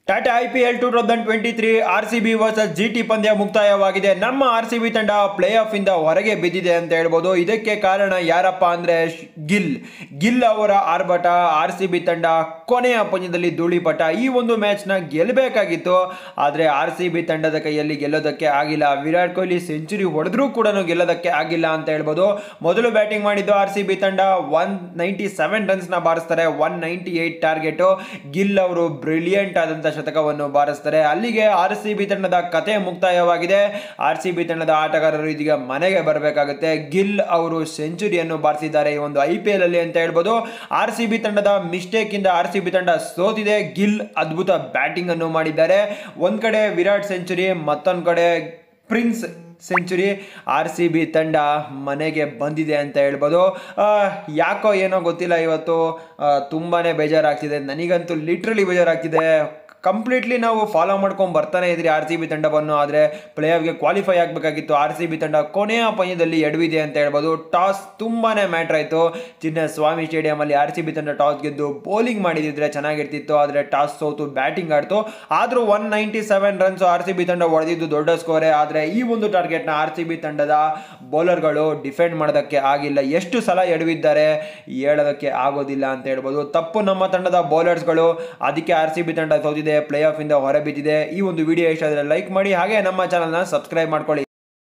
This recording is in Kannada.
Tata I P L two thousand twenty three R C B versus G T ಪಂದ್ಯ ಮುಕ್ತಾಯವಾಗಿದೆ ನಮ್ಮ ಆರ್ ಸಿ ಬಿ ತಂಡ ಪ್ಲೇ ಆಫ್ ಇಂದ ಹೊರಗೆ ಬಿದ್ದಿದೆ ಅಂತ ಹೇಳ್ಬೋದು ಇದಕ್ಕೆ ಕಾರಣ ಯಾರಪ್ಪ ಅಂದ್ರೆ ಶ್- ಗಿಲ್ ಗಿಲ್ ಅವರ ಆರ್ಭಟ ಆರ್ ಸಿ ಬಿ ತಂಡ ಕೊನೆಯ ಪಂದ್ಯದಲ್ಲಿ ಧೂಳಿಪಟ ಈ ಒಂದು ಮ್ಯಾಚ್ನ ಗೆಲ್ಲಬೇಕಾಗಿತ್ತು ಆದರೆ ಆರ್ ಸಿ ಬಿ ತಂಡದ ಕೈಯಲ್ಲಿ ಗೆಲ್ಲೋದಕ್ಕೆ ಆಗಿಲ್ಲ ವಿರಾಟ್ ಕೊಹ್ಲಿ ಸೆಂಚುರಿ ಹೊಡೆದ್ರೂ ಕೂಡ ಗೆಲ್ಲೋದಕ್ಕೆ ಆಗಿಲ್ಲ ಅಂತ ಹೇಳ್ಬೋದು ಮೊದಲು ಬ್ಯಾಟಿಂಗ್ ಮಾಡಿದ್ದು ಆರ್ ಸಿ ಬಿ ತಂಡ ಒನ್ ನೈಂಟಿ ಸೆವೆನ್ ರನ್ಸ್ನ ಬಾರಿಸ್ತಾರೆ one ninety eight target Gill ಅವರು ಬ್ರಿಲಿಯಂಟ್ ಆದಂಥ ಶತಕವನ್ನು ಬಾರಿಸ್ತಾರೆ ಅಲ್ಲಿಗೆ ಆರ್ ಸಿ ಬಿ ತಂಡದ ಕತೆ ಮುಕ್ತಾಯವಾಗಿದೆ ಆರ್ ಸಿ ಬಿ ತಂಡದ ಆಟಗಾರರು ಇದೀಗ ಮನೆಗೆ ಬರಬೇಕಾಗುತ್ತೆ ಗಿಲ್ ಅವರು ಸೆಂಚುರಿಯನ್ನು ಬಾರಿಸಿದ್ದಾರೆ ಈ ಒಂದು ಐ ಪಿ ಎಲ್ ಅಲ್ಲಿ ಅಂತ ಹೇಳ್ಬೋದು ಆರ್ ಸಿ ಬಿ ತಂಡದ ಮಿಸ್ಟೇಕ್ ಇಂದ ಆರ್ ಸಿ ಬಿ ತಂಡ ಸೋತಿದೆ ಗಿಲ್ ಅದ್ಭುತ ಬ್ಯಾಟಿಂಗ್ ಅನ್ನು ಮಾಡಿದ್ದಾರೆ ಒಂದ್ ಕಡೆ ವಿರಾಟ್ ಸೆಂಚುರಿ ಮತ್ತೊಂದ್ ಕಡೆ prince century R C B ತಂಡ ಮನೆಗೆ ಬಂದಿದೆ ಅಂತ ಹೇಳ್ಬೋದು ಆ, ಯಾಕೋ ಏನೋ ಗೊತ್ತಿಲ್ಲ ಇವತ್ತು ಆ, ತುಂಬಾನೇ ಬೇಜಾರಾಗ್ತಿದೆ ನನಗಂತೂ ಲಿಟ್ರಲಿ ಬೇಜಾರಾಗ್ತಿದೆ ಕಂಪ್ಲೀಟ್ಲಿ ನಾವು ಫಾಲೋ ಮಾಡ್ಕೊಂಡು ಬರ್ತಾನೆ ಇದ್ರಿ ಆರ್ ಸಿ ಬಿ ತಂಡವನ್ನು ಆದರೆ ಪ್ಲೇ ಆಫ್ಗೆ ಕ್ವಾಲಿಫೈ ಆಗಬೇಕಾಗಿತ್ತು ಆರ್ ಸಿ ಬಿ ತಂಡ ಕೊನೆಯ ಪಂದ್ಯದಲ್ಲಿ ಎಡವಿದೆ ಅಂತ ಹೇಳ್ಬೋದು ಟಾಸ್ ತುಂಬಾನೇ ಮ್ಯಾಟ್ರ್ ಆಯಿತು ಚಿನ್ನಸ್ವಾಮಿ ಸ್ಟೇಡಿಯಮಲ್ಲಿ ಆರ್ ಸಿ ಬಿ ತಂಡ ಟಾಸ್ ಗೆದ್ದು ಬೌಲಿಂಗ್ ಮಾಡಿದಿದ್ರೆ ಚೆನ್ನಾಗಿರ್ತಿತ್ತು ಆದರೆ ಟಾಸ್ ಸೋತು ಬ್ಯಾಟಿಂಗ್ ಆಡ್ತು ಆದರೂ one ninety seven runs R C B ತಂಡ ಹೊಡೆದಿದ್ದು ದೊಡ್ಡ ಸ್ಕೋರೆ ಆದರೆ ಈ ಒಂದು ಟಾರ್ಗೆಟ್ನ ಆರ್ ಸಿ ಬಿ ತಂಡದ ಬೌಲರ್ಗಳು ಡಿಫೆಂಡ್ ಮಾಡೋದಕ್ಕೆ ಆಗಿಲ್ಲ ಎಷ್ಟು ಸಲ ಎಡವಿದ್ದಾರೆ ಹೇಳೋದಕ್ಕೆ ಆಗೋದಿಲ್ಲ ಅಂತ ಹೇಳ್ಬೋದು ತಪ್ಪು ನಮ್ಮ ತಂಡದ ಬೌಲರ್ಸ್ಗಳು ಅದಕ್ಕೆ ಆರ್ ಸಿ ಬಿ ತಂಡ ಸೋತಿದೆ ಪ್ಲೇ ಆಫ್ ಇಂದ ಹೊರಬಿದ್ದಿದೆ ಈ ಒಂದು ವಿಡಿಯೋ ಇಷ್ಟ ಆದರೆ ಲೈಕ್ ಮಾಡಿ ಹಾಗೆ ನಮ್ಮ ಚಾನಲ್ನ ಸಬ್ಸ್ಕ್ರೈಬ್ ಮಾಡ್ಕೊಳ್ಳಿ